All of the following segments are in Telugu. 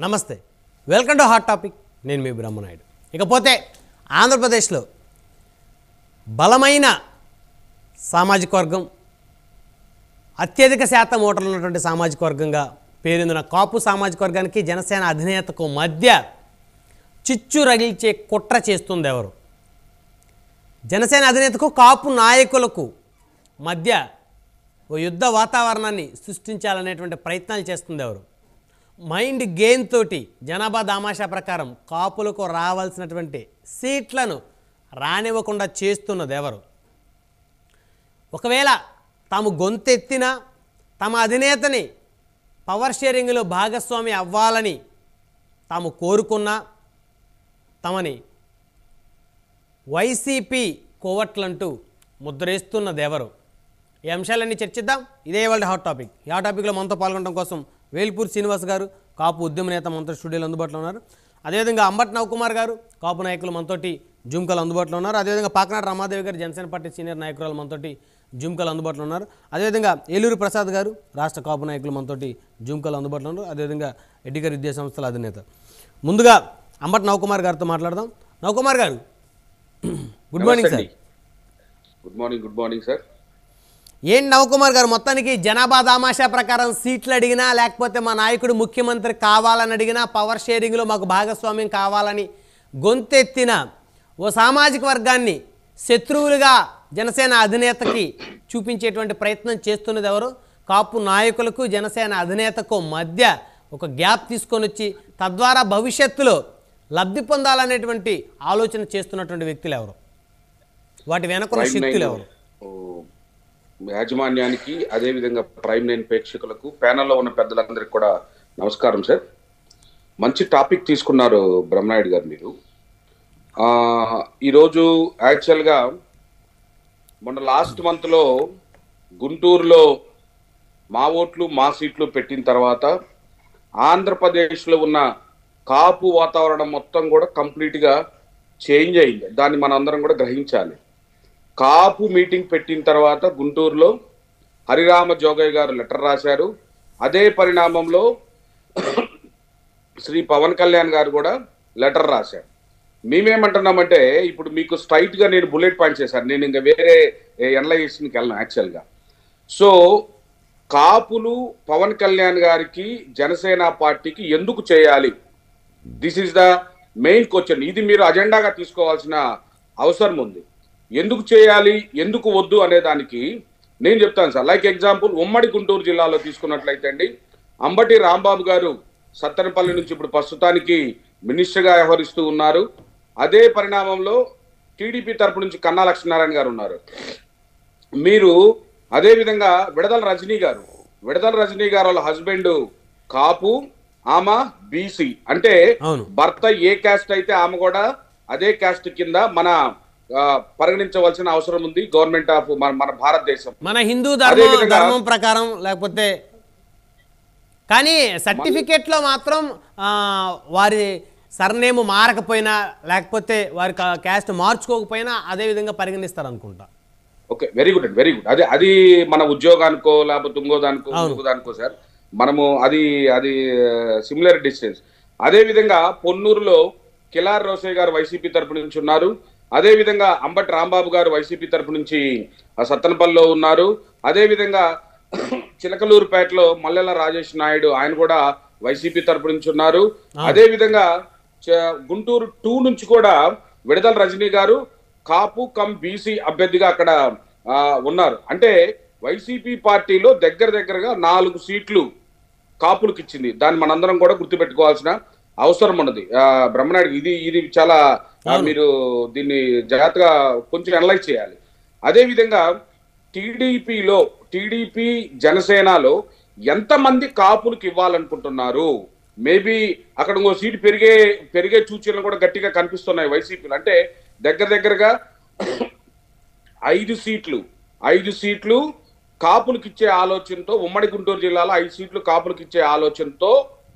నమస్తే వెల్కమ్ టు హాట్ టాపిక్ నేను మీ బ్రహ్మనాయుడు ఇకపోతే ఆంధ్రప్రదేశ్లో బలమైన సామాజిక వర్గం అత్యధిక శాతం ఓటర్లు ఉన్నటువంటి సామాజిక వర్గంగా పేరొందిన కాపు సామాజిక వర్గానికి జనసేన అధినేతకు మధ్య చిచ్చు రగిల్చే కుట్ర చేస్తుంది ఎవరు జనసేన అధినేతకు కాపు నాయకులకు మధ్య ఓ యుద్ధ వాతావరణాన్ని సృష్టించాలనేటువంటి ప్రయత్నాలు చేస్తుంది ఎవరు మైండ్ గేమ్ తోటి జనాభా దామాషా ప్రకారం కాపులకు రావాల్సినటువంటి సీట్లను రానివ్వకుండా చేస్తున్నది ఎవరు ఒకవేళ తాము గొంతెత్తినా తమ అధినేతని పవర్ షేరింగ్లో భాగస్వామి అవ్వాలని తాము కోరుకున్నా తమని వైసీపీ కోవట్లంటూ ముద్రేస్తున్నది ఎవరు ఈ అంశాలన్నీ చర్చిద్దాం ఇదే వాళ్ళ హాట్ టాపిక్ ఈ హాట్ టాపిక్లో మనతో పాల్గొనడం కోసం వేల్పూర్ శ్రీనివాస్ గారు కాపు ఉద్యమ నేత మనతో స్టూడియోలో అందుబాటులో ఉన్నారు అదేవిధంగా అంబట్ నవకుమార్ గారు కాపు నాయకులు మనతోటి జూమ్కలు అందుబాటులో ఉన్నారు అదేవిధంగా పాకనాడు రమాదేవి గారు జనసేన పార్టీ సీనియర్ నాయకురాలు మనతోటి జూమ్కలు అందుబాటులో ఉన్నారు అదేవిధంగా ఏలూరు ప్రసాద్ గారు రాష్ట్ర కాపు నాయకులు మనతోటి జూమ్కలు అందుబాటులో ఉన్నారు అదేవిధంగా ఎడ్డిగారి విద్యా సంస్థల అధినేత ముందుగా అంబట్ నవకుమార్ గారితో మాట్లాడదాం Navakumar garu good morning sir good morning good morning sir ఏం నవకుమార్ గారు మొత్తానికి జనాభా దామాషా ప్రకారం సీట్లు అడిగినా లేకపోతే మా నాయకుడు ముఖ్యమంత్రి కావాలని అడిగినా పవర్ షేరింగ్లో మాకు భాగస్వామ్యం కావాలని గొంతెత్తిన ఓ సామాజిక వర్గాన్ని శత్రువులుగా జనసేన అధినేతకి చూపించేటువంటి ప్రయత్నం చేస్తున్నది ఎవరు కాపు నాయకులకు జనసేన అధినేతకు మధ్య ఒక గ్యాప్ తీసుకొని వచ్చి తద్వారా భవిష్యత్తులో లబ్ధి పొందాలనేటువంటి ఆలోచన చేస్తున్నటువంటి వ్యక్తులు ఎవరు వాటి వెనకున్న ప్రైమ్ శక్తులు నైన్ ఎవరు ఓ, యాజమాన్యానికి అదేవిధంగా ప్రైమ్ నైన్ ప్రేక్షకులకు ప్యానల్లో ఉన్న పెద్దలందరికీ కూడా నమస్కారం సార్ మంచి టాపిక్ తీసుకున్నారు బ్రహ్మనాయుడు గారు మీరు ఆ, ఈరోజు యాక్చువల్గా మొన్న లాస్ట్ మంత్లో గుంటూరులో మా ఓట్లు మా సీట్లు పెట్టిన తర్వాత ఆంధ్రప్రదేశ్లో ఉన్న కాపు వాతావరణం మొత్తం కూడా కంప్లీట్గా చేంజ్ అయింది దాన్ని మనందరం కూడా గ్రహించాలి కాపు మీటింగ్ పెట్టిన తర్వాత గుంటూరులో హరిరామ జోగయ్య గారు లెటర్ రాశారు అదే పరిణామంలో శ్రీ పవన్ కళ్యాణ్ గారు కూడా లెటర్ రాశారు మేమేమంటున్నామంటే ఇప్పుడు మీకు స్ట్రైట్ గా నేను బుల్లెట్ పాయింట్ చేశాను నేను ఇంకా వేరే ఎనలైజేషన్కి వెళ్ళను యాక్చువల్గా సో కాపులు పవన్ కళ్యాణ్ గారికి జనసేన పార్టీకి ఎందుకు చేయాలి this is the main question ఇది మీరు అజెండాగా తీసుకోవాల్సిన అవసరం ఉంది ఎందుకు చేయాలి ఎందుకు వద్దు అనే దానికి నేను చెప్తాను సార్ లైక్ ఎగ్జాంపుల్ ఉమ్మడి గుంటూరు జిల్లాలో తీసుకున్నట్లయితే అండి అంబటి రాంబాబు గారు సత్తెనపల్లి నుంచి ఇప్పుడు ప్రస్తుతానికి మినిస్టర్గా వ్యవహరిస్తూ ఉన్నారు అదే పరిణామంలో టీడీపీ తరపు నుంచి కన్నా లక్ష్మీనారాయణ గారు ఉన్నారు మీరు అదే విధంగా విడదల రజనీ గారు విడదల రజనీ గారు వాళ్ళ హస్బెండ్ కాపు ఆమె బీసీ అంటే అవును. భర్త ఏ క్యాస్ట్ అయితే ఆమె కూడా అదే క్యాస్ట్ కింద మన ఆ, పరిగణించవలసిన అవసరం ఉంది గవర్నమెంట్ ఆఫ్ మన మన భారతదేశం మన హిందూ ధర్మం అదేవిధంగా- ధర్మం ప్రకారం లేకపోతే కానీ సర్టిఫికేట్లో మాత్రం ఆ, వారి సర్నేమ్ మారకపోయినా లేకపోతే వారి కా- క్యాస్ట్ మార్చుకోకపోయినా అదే విధంగా పరిగణిస్తారు అనుకుంటా ఓకే వెరీ గుడ్ అండి వెరీ గుడ్ అదే అది మన ఉద్యోగానికో లేకపోతే ఇంకో దానికో ఇంకో దానికో సార్ మనము అది అది సిమిలర్ డిస్టెన్స్ అదే విధంగా పొన్నూరులో కిలార్ రోసయ్య గారు వైసీపీ తరపు నుంచి ఉన్నారు అదే విధంగా అంబటి రాంబాబు గారు వైసీపీ తరపు నుంచి ఆ, సత్తెనపల్లిలో ఉన్నారు అదే విధంగా చిలకలూరుపేటలో మల్లెల రాజేష్ నాయుడు ఆయన కూడా వైసీపీ తరపు నుంచి ఉన్నారు అదే విధంగా చ- గుంటూరు టూ నుంచి కూడా విడదల రజనీ గారు కాపు కమ్ బీసీ అభ్యర్థిగా అక్కడ ఆ, ఉన్నారు అంటే వైసీపీ పార్టీలో దగ్గర దగ్గరగా నాలుగు సీట్లు కాపులకు ఇచ్చింది దాన్ని మనందరం కూడా గుర్తుపెట్టుకోవాల్సిన అవసరం ఉన్నది ఆ, బ్రహ్మనాయుడు ఇది ఇది చాలా ఆ, మీరు దీన్ని జాగ్రత్తగా కొంచెం అనలైజ్ చేయాలి అదే విధంగా టీడీపీలో టీడీపీ జనసేనలో ఎంతమంది కాపులకు ఇవ్వాలనుకుంటున్నారు మేబీ అక్కడ ఇంకో సీటు పెరిగే పెరిగే సూచనలు కూడా గట్టిగా కనిపిస్తున్నాయి వైసీపీలో అంటే దగ్గర దగ్గరగా ఐదు సీట్లు ఐదు సీట్లు కాపులకు ఇచ్చే ఆలోచనతో ఉమ్మడి గుంటూరు జిల్లాలో ఐదు సీట్లు కాపులకు ఇచ్చే ఆలోచనతో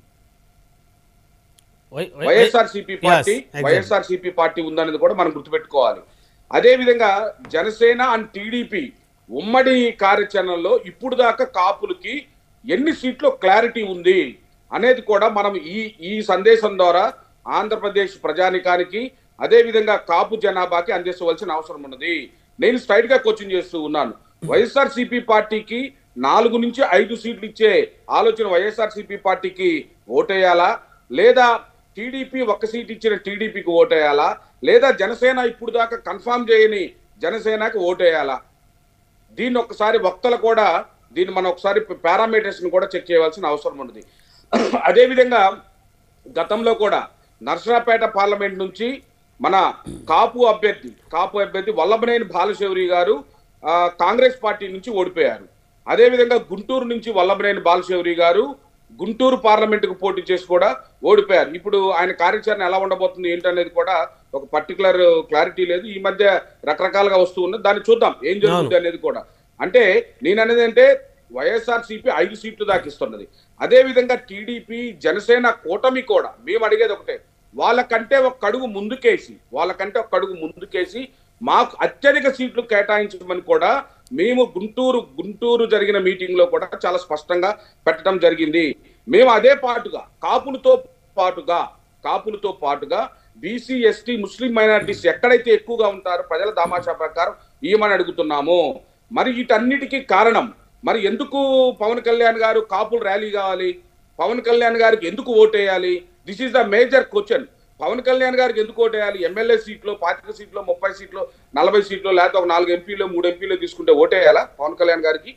వై- వై- YSR CP Yes, party exactly. YSR CP party ఉందనేది కూడా మనం గుర్తుపెట్టుకోవాలి అదే విధంగా జనసేన అండ్ టీడీపీ ఉమ్మడి కార్యాచరణలో ఇప్పుడు దాకా కాపులకి ఎన్ని సీట్లు క్లారిటీ ఉంది అనేది కూడా మనం ఈ ఈ సందేశం ద్వారా ఆంధ్రప్రదేశ్ ప్రజానికానికి అదే విధంగా కాపు జనాభాకి అందించవలసిన అవసరం ఉన్నది నేను స్ట్రైట్ గా కోచింగ్ చేస్తూ ఉన్నాను వైఎస్ఆర్ సిపి పార్టీకి నాలుగు నుంచి ఐదు సీట్లు ఇచ్చే ఆలోచన వైఎస్ఆర్ సిపి పార్టీకి ఓటేయాలా లేదా టీడీపీ ఒక్క సీట్ ఇచ్చిన టీడీపీకి ఓటేయాలా లేదా జనసేన ఇప్పుడు దాకా కన్ఫామ్ చేయని జనసేనకి ఓటేయాలా దీన్ని ఒకసారి వక్తలు కూడా దీన్ని మనం ఒకసారి పారామీటర్స్ ని కూడా చెక్ చేయవలసిన అవసరం ఉన్నది అదేవిధంగా గతంలో కూడా నర్సరాపేట పార్లమెంట్ నుంచి మన కాపు అభ్యర్థి కాపు అభ్యర్థి వల్లభనేని బాలశౌరి గారు ఆ, కాంగ్రెస్ పార్టీ నుంచి ఓడిపోయారు అదేవిధంగా గుంటూరు నుంచి వల్లభనేని బాలశౌరి గారు గుంటూరు పార్లమెంటుకు పోటీ చేసి కూడా ఓడిపోయారు ఇప్పుడు ఆయన కార్యాచరణ ఎలా ఉండబోతుంది ఏంటనేది కూడా ఒక పర్టికులర్ క్లారిటీ లేదు ఈ మధ్య రకరకాలుగా వస్తూ ఉన్నది దాన్ని చూద్దాం ఏం జరుగుతుంది అనేది కూడా అంటే నేను అనేది అంటే వైఎస్ఆర్ సిపి ఐదు సీట్లు దాకిస్తున్నది అదే విధంగా టీడీపీ జనసేన కూటమి కూడా మేము అడిగేది ఒకటే వాళ్ళకంటే ఒక కడుగు ముందుకేసి వాళ్ళకంటే ఒక కడుగు ముందుకేసి మాకు అత్యధిక సీట్లు కేటాయించమని కూడా మేము గుంటూరు గుంటూరు జరిగిన మీటింగ్ లో కూడా చాలా స్పష్టంగా పెట్టడం జరిగింది మేము అదే పాటుగా కాపులతో పాటుగా కాపులతో పాటుగా బీసీ ఎస్టీ ముస్లిం మైనారిటీస్ ఎక్కడైతే ఎక్కువగా ఉంటారో ప్రజల దామాషా ప్రకారం ఈమని అడుగుతున్నాము మరి వీటన్నిటికీ కారణం మరి ఎందుకు పవన్ కళ్యాణ్ గారు కాపులు ర్యాలీ కావాలి పవన్ కళ్యాణ్ గారికి ఎందుకు ఓటేయాలి this is the major question Pawan Kalyan garu ఎందుకు ఓటేయాలి ఎమ్మెల్యే సీట్లో పాతిక సీట్లో ముప్పై సీట్లో నలభై సీట్లో లేకపోతే ఒక నాలుగు ఎంపీలో మూడు ఎంపీలో తీసుకుంటే ఓటేయాలా పవన్ కళ్యాణ్ గారికి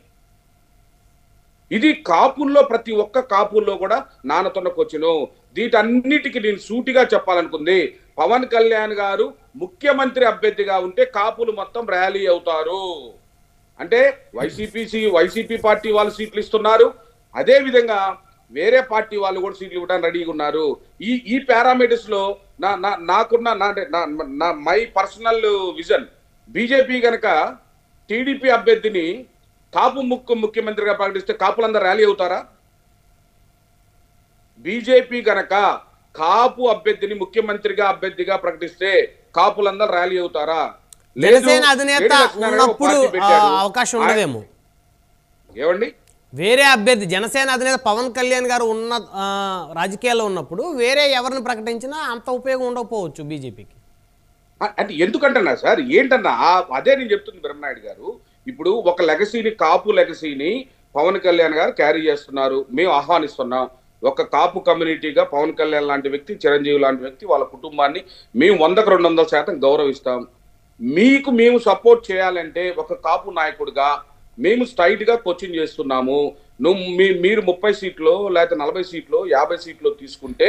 ఇది కాపుల్లో ప్రతి ఒక్క కాపుల్లో కూడా నానతున్న క్వశ్చను వీటన్నిటికి నేను సూటిగా చెప్పాలనుకుంది పవన్ కళ్యాణ్ గారు ముఖ్యమంత్రి అభ్యర్థిగా ఉంటే కాపులు మొత్తం ర్యాలీ అవుతారు అంటే వైసీపీ వైసీపీ పార్టీ వాళ్ళు సీట్లు ఇస్తున్నారు అదే విధంగా వేరే పార్టీ వాళ్ళు కూడా సీట్లు ఇవ్వడానికి రెడీగా ఉన్నారు ఈ ఈ పారామీటర్స్ లో నా నా- నాకున్న నా నా- నా మై పర్సనల్ విజన్ బీజేపీ గనక టీడీపీ అభ్యర్థిని కాపు ముఖ్య ముఖ్యమంత్రిగా ప్రకటిస్తే కాపులందరూ ర్యాలీ అవుతారా బీజేపీ గనక కాపు అభ్యర్థిని ముఖ్యమంత్రిగా అభ్యర్థిగా ప్రకటిస్తే కాపులందరూ ర్యాలీ అవుతారా లేదు, జనసేన అధినేత ఏడి లక్ష్మణరావు ఒక ఉన్నప్పుడు పార్టీ ఆ, పెట్టారు. అవకాశం ఉండదేమో ఏమండి వేరే అభ్యర్థి జనసేన అధినేత పవన్ కళ్యాణ్ గారు ఉన్న ఆ, రాజకీయాల్లో ఉన్నప్పుడు వేరే ఎవరిని ప్రకటించినా అంత ఉపయోగం ఉండకపోవచ్చు బీజేపీకి అ- అంటే ఎందుకంటున్నా సార్ ఏంటన్నా ఆ- అదే నేను చెప్తుంది బ్రహ్మనాయుడు గారు ఇప్పుడు ఒక లెగసీని కాపు లెగసీని పవన్ కళ్యాణ్ గారు క్యారీ చేస్తున్నారు మేము ఆహ్వానిస్తున్నాం ఒక కాపు కమ్యూనిటీగా పవన్ కళ్యాణ్ లాంటి వ్యక్తి చిరంజీవి లాంటి వ్యక్తి వాళ్ళ కుటుంబాన్ని మేము వందకు రెండు వందల శాతం గౌరవిస్తాం మీకు మేము సపోర్ట్ చేయాలంటే ఒక కాపు నాయకుడిగా మేము స్ట్రైట్ గా కోచింగ్ చేస్తున్నాము నువ్వు మీ- మీరు ముప్పై సీట్లో లేకపోతే నలభై సీట్లో యాభై సీట్లో తీసుకుంటే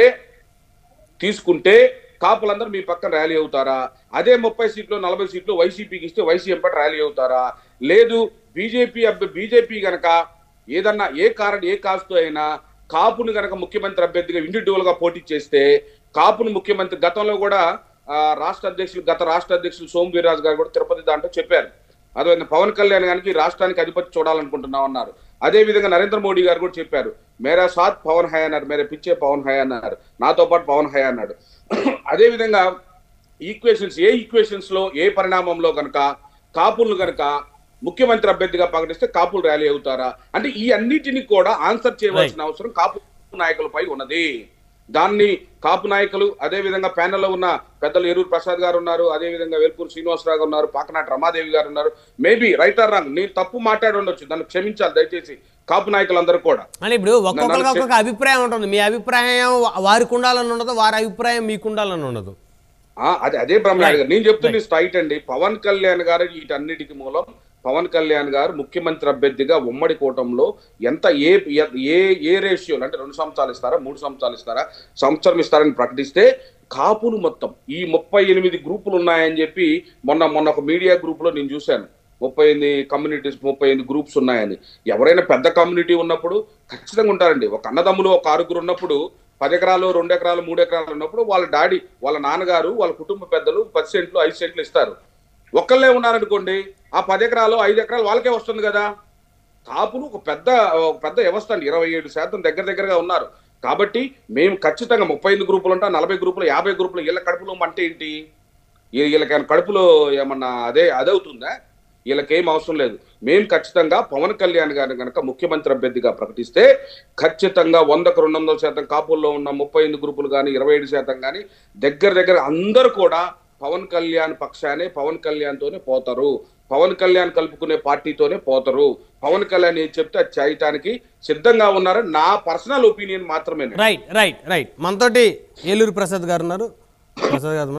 తీసుకుంటే కాపులందరూ మీ పక్కన ర్యాలీ అవుతారా అదే ముప్పై సీట్లు నలభై సీట్లు వైసీపీకి ఇస్తే వైసీ ఎంపటి ర్యాలీ అవుతారా లేదు బీజేపీ అభ్య బీజేపీ గనక ఏదన్నా ఏ కారణం ఏ కాస్తో అయినా కాపును గనక ముఖ్యమంత్రి అభ్యర్థిగా ఇండివిజువల్ గా పోటీ చేస్తే కాపును ముఖ్యమంత్రి గతంలో కూడా ఆ, రాష్ట్ర అధ్యక్షులు గత రాష్ట్ర అధ్యక్షులు సోము వీర్రాజు గారు కూడా తిరుపతి దాంట్లో చెప్పారు అదే పవన్ కళ్యాణ్ గారికి రాష్ట్రానికి అధిపతి చూడాలనుకుంటున్నాం అన్నారు అదే విధంగా నరేంద్ర మోడీ గారు కూడా చెప్పారు మేరా సాత్ పవన్ హై అన్నారు మేరే పిచ్చే పవన్ హై అన్నారు నాతో పాటు పవన్ హై అన్నాడు అదే విధంగా ఈక్వేషన్స్ ఏ ఈక్వేషన్స్ లో ఏ పరిణామంలో గనక కాపులను గనక ముఖ్యమంత్రి అభ్యర్థిగా ప్రకటిస్తే కాపులు ర్యాలీ అవుతారా అంటే ఈ అన్నిటిని కూడా ఆన్సర్ చేయవలసిన అవసరం కాపు నాయకులపై ఉన్నది దాన్ని కాపు నాయకులు అదే విధంగా ప్యానెల్లో ఉన్న పెద్దలు ఎరూరు ప్రసాద్ గారు ఉన్నారు అదే విధంగా వేల్పూర్ శ్రీనివాసరావు గారు ఉన్నారు పాకనాటి రమాదేవి గారు ఉన్నారు మేబీ రైట్ ఆర్ రాంగ్ నేను తప్పు మాట్లాడి ఉండొచ్చు దాన్ని క్షమించాలి దయచేసి కాపు నాయకులందరూ కూడా అని ఇప్పుడు ఒక్కొక్కరికి నన్ను ఒక్కొక్క అభిప్రాయం ఉంటుంది మీ అభిప్రాయం వా- వారికి ఉండాలని ఉండదు వారి అభిప్రాయం మీకు ఉండాలని ఉండదు ఆ, అదే అదే బ్రహ్మనాయుడు గారు నేను చెప్తుంది స్ట్రైట్ అండి పవన్ కళ్యాణ్ గారు వీటన్నిటికి మూలం పవన్ కళ్యాణ్ గారు ముఖ్యమంత్రి అభ్యర్థిగా ఉమ్మడి కూటంలో ఎంత ఏ ఏ ఏ రేషియోలు అంటే రెండు సంవత్సరాలు ఇస్తారా మూడు సంవత్సరాలు ఇస్తారా సంవత్సరం ఇస్తారని ప్రకటిస్తే కాపులు మొత్తం ఈ ముప్పై ఎనిమిది గ్రూపులు ఉన్నాయని చెప్పి మొన్న మొన్న ఒక మీడియా గ్రూప్ లో నేను చూశాను ముప్పై ఎనిమిది కమ్యూనిటీస్ ముప్పై ఎనిమిది గ్రూప్స్ ఉన్నాయని ఎవరైనా పెద్ద కమ్యూనిటీ ఉన్నప్పుడు ఖచ్చితంగా ఉంటారండి ఒక అన్నదమ్ములు ఒక ఆరుగురు ఉన్నప్పుడు పది ఎకరాలు రెండు ఎకరాలు మూడు ఎకరాలు ఉన్నప్పుడు వాళ్ళ డాడీ వాళ్ళ నాన్నగారు వాళ్ళ కుటుంబ పెద్దలు పది సెంట్లు ఐదు సెంట్లు ఇస్తారు ఒక్కళ్ళే ఉన్నారనుకోండి ఆ పది ఎకరాలు ఐదు ఎకరాలు వాళ్ళకే వస్తుంది కదా కాపులు ఒక పెద్ద ఒక పెద్ద వ్యవస్థ అండి ఇరవై ఏడు శాతం దగ్గర దగ్గరగా ఉన్నారు కాబట్టి మేము ఖచ్చితంగా ముప్పై ఎనిమిది గ్రూపులు ఉంటా నలభై గ్రూపులు యాభై గ్రూపులు వీళ్ళ కడుపులో అంటే ఏంటి ఈ- వీళ్ళకి ఏమైనా కడుపులో ఏమన్నా అదే అదవుతుందా వీళ్ళకేం అవసరం లేదు మేము ఖచ్చితంగా పవన్ కళ్యాణ్ గారిని కనుక ముఖ్యమంత్రి అభ్యర్థిగా ప్రకటిస్తే ఖచ్చితంగా వందకు రెండు వందల శాతం కాపుల్లో ఉన్న ముప్పై ఎనిమిది గ్రూపులు కానీ ఇరవై ఏడు శాతం కానీ దగ్గర దగ్గర అందరూ కూడా పవన్ కళ్యాణ్ పక్షానే పవన్ కళ్యాణ్ తోనే పోతారు పవన్ కళ్యాణ్ కలుపుకునే పార్టీతోనే పోతారు పవన్ కళ్యాణ్ ఏం చెప్తే అది చేయటానికి సిద్ధంగా ఉన్నారని నా పర్సనల్ ఒపీనియన్ మాత్రమే రైట్ రైట్ రైట్ మనతోటి ఏలూరు ప్రసాద్ గారు ఉన్నారు ప్రసాద్ గారు